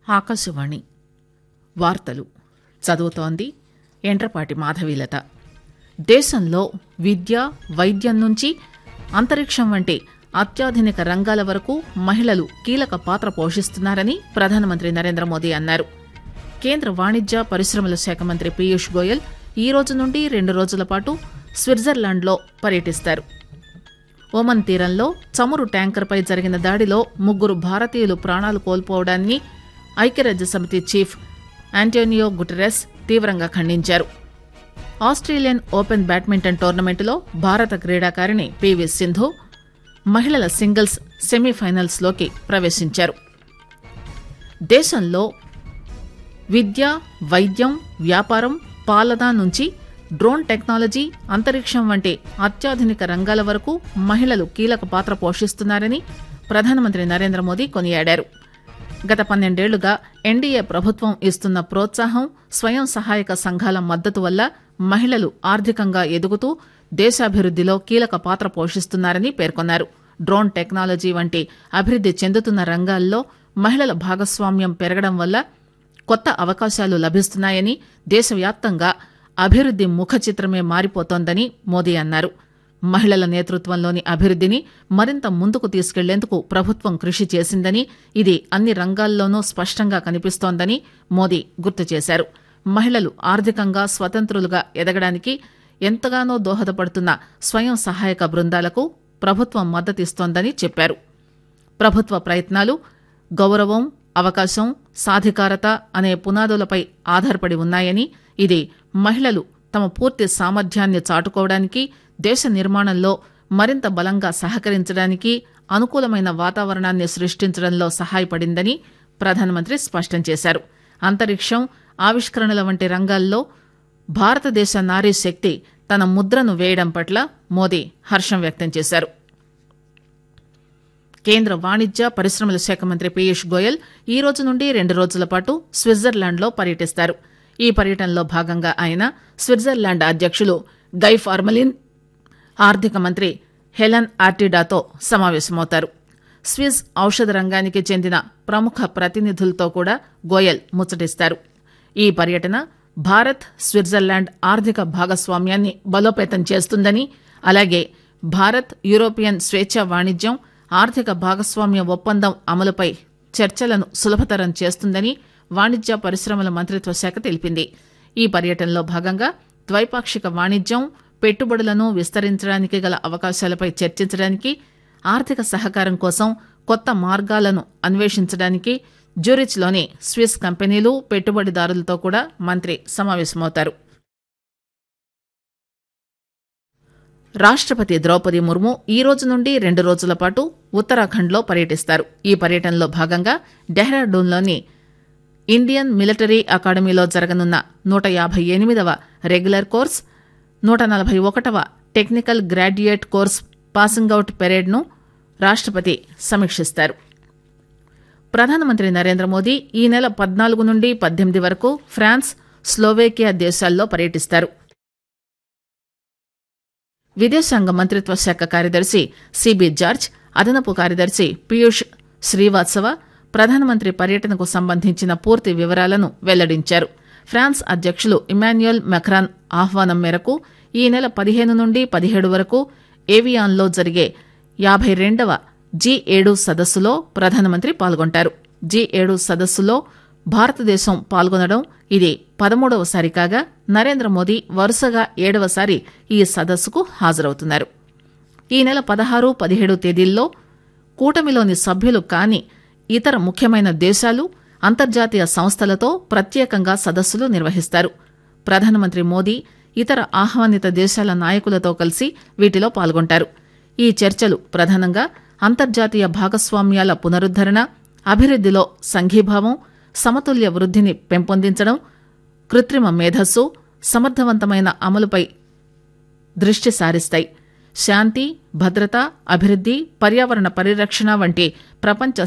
ఆకాశవాణి వార్తలు చదువుతోంది ఎండ్రపాటి మాధవీలత దేశంలో విద్య వైద్యం నుంచి అంతరిక్షం వంటి అత్యాధునిక రంగాల వరకు మహిళలు కీలక పాత్ర పోషిస్తున్నారని ప్రధానమంత్రి నరేంద్ర మోదీ అన్నారు కేంద్ర వాణిజ్య పరిశ్రమల శాఖ మంత్రి పీయూష్ గోయల్ ఈ రోజు నుండి రెండు రోజుల పాటు స్విట్జర్లాండ్లో పర్యటిస్తారు ఒమన్ తీరంలో చమురు ట్యాంకర్పై జరిగిన దాడిలో ముగ్గురు భారతీయులు ప్రాణాలు కోల్పోవడాన్ని ఐక్యరాజ్యసమితి చీఫ్ ఆంటోనియో గుటెరస్ తీవ్రంగా ఖండించారు ఆస్ట్రేలియన్ ఓపెన్ బ్యాడ్మింటన్ టోర్నమెంటులో భారత క్రీడాకారిణి పీవీ సింధు మహిళల సింగిల్స్ సెమీఫైనల్స్లోకి ప్రవేశించారు దేశంలో విద్య వైద్యం వ్యాపారం పాలన నుంచి డ్రోన్ టెక్నాలజీ అంతరిక్షం వంటి అత్యాధునిక రంగాల వరకు మహిళలు కీలక పాత్ర పోషిస్తున్నారని ప్రధానమంత్రి నరేంద్ర మోదీ కొనియాడారు గత పన్నెండేళ్లుగా ఎన్డీఏ ప్రభుత్వం ఇస్తున్న ప్రోత్సాహం స్వయం సహాయక సంఘాల మద్దతు వల్ల మహిళలు ఆర్థికంగా ఎదుగుతూ దేశాభివృద్దిలో కీలక పాత్ర పోషిస్తున్నారని పేర్కొన్నారు డ్రోన్ టెక్నాలజీ వంటి అభివృద్ది చెందుతున్న రంగాల్లో మహిళల భాగస్వామ్యం పెరగడం వల్ల కొత్త అవకాశాలు లభిస్తున్నాయని దేశవ్యాప్తంగా అభివృద్ది ముఖ చిత్రమే మారిపోతోందని మోదీ అన్నారు మహిళల నేతృత్వంలోని అభివృద్దిని మరింత ముందుకు తీసుకెళ్లేందుకు ప్రభుత్వం కృషి చేసిందని ఇది అన్ని రంగాల్లోనూ స్పష్టంగా కనిపిస్తోందని మోదీ గుర్తు చేశారు మహిళలు ఆర్థికంగా స్వతంత్రులుగా ఎదగడానికి ఎంతగానో దోహదపడుతున్న స్వయం సహాయక బృందాలకు ప్రభుత్వం మద్దతిస్తోందని చెప్పారు ప్రభుత్వ ప్రయత్నాలు గౌరవం అవకాశం సాధికారత అనే పునాదులపై ఆధారపడి ఉన్నాయని ఇది మహిళలు తమ పూర్తి సామర్థ్యాన్ని చాటుకోవడానికి దేశ నిర్మాణంలో మరింత బలంగా సహకరించడానికి అనుకూలమైన వాతావరణాన్ని సృష్టించడంలో సహాయపడిందని ప్రధానమంత్రి స్పష్టం చేశారు అంతరిక్షం ఆవిష్కరణల వంటి రంగాల్లో భారతదేశ నారీ శక్తి తన ముద్రను వేయడం పట్ల మోదీ హర్షం వ్యక్తం చేశారు కేంద్ర వాణిజ్య పరిశ్రమల శాఖ మంత్రి పీయూష్ గోయల్ ఈ రోజు నుండి రెండు రోజుల పాటు స్విట్జర్లాండ్లో పర్యటిస్తారు ఈ పర్యటనలో భాగంగా ఆయన స్విట్జర్లాండ్ అధ్యక్షులు గై ఫార్మలిన్ ఆర్థిక మంత్రి హెలన్ ఆర్టిడాతో సమావేశమవుతారు స్విస్ ఔషధ రంగానికి చెందిన ప్రముఖ ప్రతినిధులతో కూడా గోయల్ ముచ్చటిస్తారు ఈ పర్యటన భారత్ స్విట్జర్లాండ్ ఆర్థిక భాగస్వామ్యాన్ని బలోపేతం చేస్తుందని అలాగే భారత్ యూరోపియన్ స్వేచ్ఛ వాణిజ్యం ఆర్థిక భాగస్వామ్య ఒప్పందం అమలుపై చర్చలను సులభతరం చేస్తుందని వాణిజ్య పరిశ్రమల మంత్రిత్వ శాఖ తెలిపింది ఈ పర్యటనలో భాగంగా ద్వైపాక్షిక వాణిజ్యం పెట్టుబడులను విస్తరించడానికి గల అవకాశాలపై చర్చించడానికి ఆర్థిక సహకారం కోసం కొత్త మార్గాలను అన్వేషించడానికి జ్యూరిచ్లోని స్విస్ కంపెనీలు పెట్టుబడిదారులతో కూడా మంత్రి సమావేశమవుతారు రాష్టపతి ద్రౌపది ముర్ము ఈ రోజు నుండి రెండు రోజుల పాటు ఉత్తరాఖండ్లో పర్యటిస్తారు ఈ పర్యటనలో భాగంగా డెహ్రాడూన్లోని ఇండియన్ మిలిటరీ అకాడమీలో జరగనున్న నూట యాభై ఎనిమిదవ రెగ్యులర్ కోర్స్ నూట నలభై ఒకటవ technical graduate course passing out పెరేడ్ను రాష్టపతి సమీక్షిస్తారు ప్రధానమంత్రి నరేంద్ర మోదీ ఈ నెల పద్నాలుగు నుండి పద్దెనిమిది వరకు ఫ్రాన్స్ స్లోవేకియా దేశాల్లో పర్యటిస్తారు విదేశాంగ మంత్రిత్వ శాఖ కార్యదర్శి సిబి జార్జ్ అదనపు కార్యదర్శి పీయూష్ శ్రీవాత్సవ ప్రధానమంత్రి పర్యటనకు సంబంధించిన పూర్తి వివరాలను వెల్లడించారు ఫ్రాన్స్ అధ్యక్షులు ఇమాన్యుయల్ మెక్రాన్ ఆహ్వానం మేరకు ఈ నెల పదిహేను నుండి పదిహేడు వరకు ఏవియాన్లో జరిగే యాభై రెండవ జీ ఏడు సదస్సులో ప్రధానమంత్రి పాల్గొంటారు జీ ఏడు సదస్సులో భారతదేశం పాల్గొనడం ఇది పదమూడవసారి కాగా నరేంద్ర మోదీ వరుసగా ఏడవసారి ఈ సదస్సుకు హాజరవుతున్నారు ఈ నెల పదహారు పదిహేడు తేదీల్లో కూటమిలోని సభ్యులు కాని ఇతర ముఖ్యమైన దేశాలు అంతర్జాతీయ సంస్థలతో ప్రత్యేకంగా సదస్సులు నిర్వహిస్తారు ప్రధానమంత్రి మోదీ ఇతర ఆహ్వానిత దేశాల నాయకులతో కలిసి వీటిలో పాల్గొంటారు ఈ చర్చలు ప్రధానంగా అంతర్జాతీయ భాగస్వామ్యాల పునరుద్దరణ అభివృద్దిలో సంఘీభావం సమతుల్య వృద్ధిని పెంపొందించడం కృత్రిమ మేధస్సు సమర్థవంతమైన అమలుపై దృష్టి సారిస్తాయి శాంతి భద్రత అభివృద్ది పర్యావరణ పరిరక్షణ వంటి ప్రపంచ